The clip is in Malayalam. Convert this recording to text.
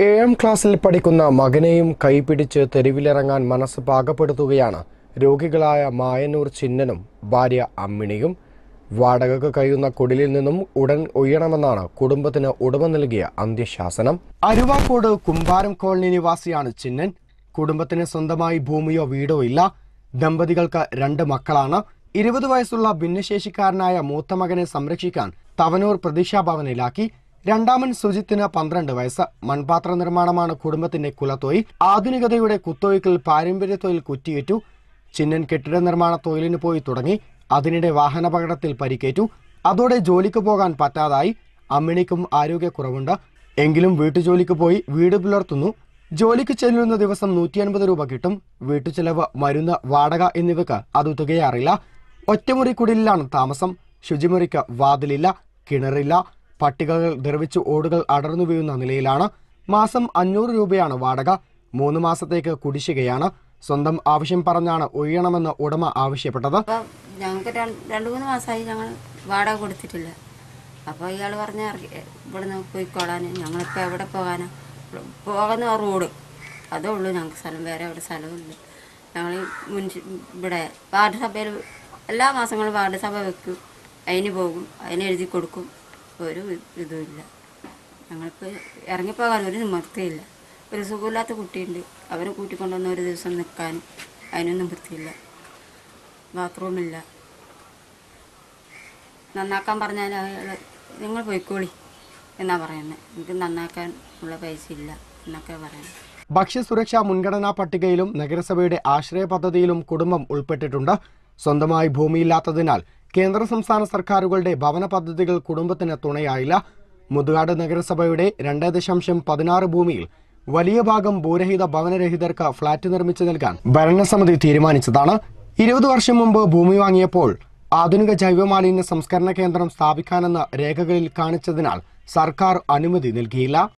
ഏഴാം ക്ലാസ്സിൽ പഠിക്കുന്ന മകനെയും കൈപിടിച്ച് തെരുവിലിറങ്ങാൻ മനസ്സ് പാകപ്പെടുത്തുകയാണ് രോഗികളായ മായന്നൂർ ചിന്നനും ഭാര്യ അമ്മിണിയും വാടകയ്ക്ക് കഴിയുന്ന കുടിലിൽ നിന്നും ഉടൻ ഒഴിയണമെന്നാണ് കുടുംബത്തിന് ഉടമ നൽകിയ അന്ത്യശാസനം അരുവാക്കോട് കുമ്പാരം കോളനി നിവാസിയാണ് ചിന്നൻ കുടുംബത്തിന് സ്വന്തമായി ഭൂമിയോ വീടോ ഇല്ല ദമ്പതികൾക്ക് രണ്ട് മക്കളാണ് ഇരുപത് വയസ്സുള്ള ഭിന്നശേഷിക്കാരനായ മൂത്ത മകനെ സംരക്ഷിക്കാൻ തവനൂർ പ്രതീക്ഷാഭവനിലാക്കി രണ്ടാമൻ സുജിത്തിന് പന്ത്രണ്ട് വയസ്സ് മൺപാത്ര നിർമ്മാണമാണ് കുടുംബത്തിന്റെ കുലത്തൊഴിൽ ആധുനികതയുടെ കുത്തൊഴുക്കിൽ പാരമ്പര്യ തൊഴിൽ കുറ്റിയിട്ടു ചിന്നൻ കെട്ടിട നിർമ്മാണ തൊഴിലിന് പോയി തുടങ്ങി അതിനിടെ വാഹനാപകടത്തിൽ പരിക്കേറ്റു അതോടെ ജോലിക്ക് പോകാൻ പറ്റാതായി അമ്മിണിക്കും ആരോഗ്യക്കുറവുണ്ട് എങ്കിലും വീട്ടുജോലിക്ക് പോയി വീട് പുലർത്തുന്നു ജോലിക്ക് ചെല്ലുന്ന ദിവസം നൂറ്റി അൻപത് രൂപ കിട്ടും വീട്ടുചെലവ് മരുന്ന് വാടക എന്നിവക്ക് അത് തികയാറില്ല ഒറ്റമുറി കുടിലാണ് താമസം ശുചിമുറിക്ക് വാതിലില്ല കിണറില്ല പട്ടികകൾ ദ്രവിച്ച് ഓടുകൾ അടർന്നു വീഴുന്ന നിലയിലാണ് മാസം അഞ്ഞൂറ് രൂപയാണ് വാടക മൂന്ന് മാസത്തേക്ക് കുടിശ്ശികയാണ് സ്വന്തം ആവശ്യം പറഞ്ഞാണ് ഒഴിയണമെന്ന് ഉടമ ആവശ്യപ്പെട്ടത് അപ്പോൾ ഞങ്ങൾക്ക് രണ്ട് രണ്ട് മൂന്ന് മാസമായി ഞങ്ങൾ വാടക കൊടുത്തിട്ടില്ല അപ്പോൾ ഇയാൾ പറഞ്ഞ ഇറങ്ങി ഇവിടുന്ന് പോയിക്കോളാൻ ഞങ്ങളിപ്പോൾ എവിടെ പോകാനാ പോകുന്ന ആ റോഡ് അതേ ഉള്ളൂ ഞങ്ങൾക്ക് സ്ഥലം വേറെ എവിടെ സ്ഥലമില്ല ഞങ്ങൾ മുൻസി ഇവിടെ വാർഡ് സഭയിൽ എല്ലാ മാസങ്ങളും വാർഡ് സഭ വെക്കും അതിന് പോകും അതിന് എഴുതി കൊടുക്കും ഒരു ഇതുമില്ല ഞങ്ങൾക്ക് ഇറങ്ങിപ്പോകാൻ ഒരു നിവൃത്തിയില്ല ഒരു സുഖമില്ലാത്ത കുട്ടിയുണ്ട് അവരെ കൂട്ടിക്കൊണ്ടുവന്ന് ഒരു ദിവസം നിൽക്കാനും അതിനൊന്നും വൃത്തിയില്ല ബാത്റൂമില്ല നന്നാക്കാൻ പറഞ്ഞാൽ അയാൾ നിങ്ങൾ പോയിക്കോളി എന്നാ പറയുന്നത് എനിക്ക് നന്നാക്കാൻ ഉള്ള പൈസ ഇല്ല എന്നൊക്കെ പറയുന്നത് ഭക്ഷ്യസുരക്ഷാ മുൻഗണനാ പട്ടികയിലും നഗരസഭയുടെ ആശ്രയ പദ്ധതിയിലും കുടുംബം ഉൾപ്പെട്ടിട്ടുണ്ട് സ്വന്തമായി ഭൂമിയില്ലാത്തതിനാൽ കേന്ദ്ര സംസ്ഥാന സർക്കാരുകളുടെ ഭവന പദ്ധതികൾ കുടുംബത്തിന് തുണയായില്ല മുതുകാട് നഗരസഭയുടെ രണ്ട് ദശാംശം പതിനാറ് ഭൂമിയിൽ വലിയ ഭാഗം ഭൂരഹിത ഭവനരഹിതർക്ക് ഫ്ളാറ്റ് നിർമ്മിച്ചു നൽകാൻ ഭരണസമിതി തീരുമാനിച്ചതാണ് ഇരുപത് വർഷം മുമ്പ് ഭൂമി വാങ്ങിയപ്പോൾ ആധുനിക ജൈവമാലിന്യ സംസ്കരണ കേന്ദ്രം സ്ഥാപിക്കാനെന്ന് രേഖകളിൽ കാണിച്ചതിനാൽ സർക്കാർ അനുമതി നൽകിയില്ല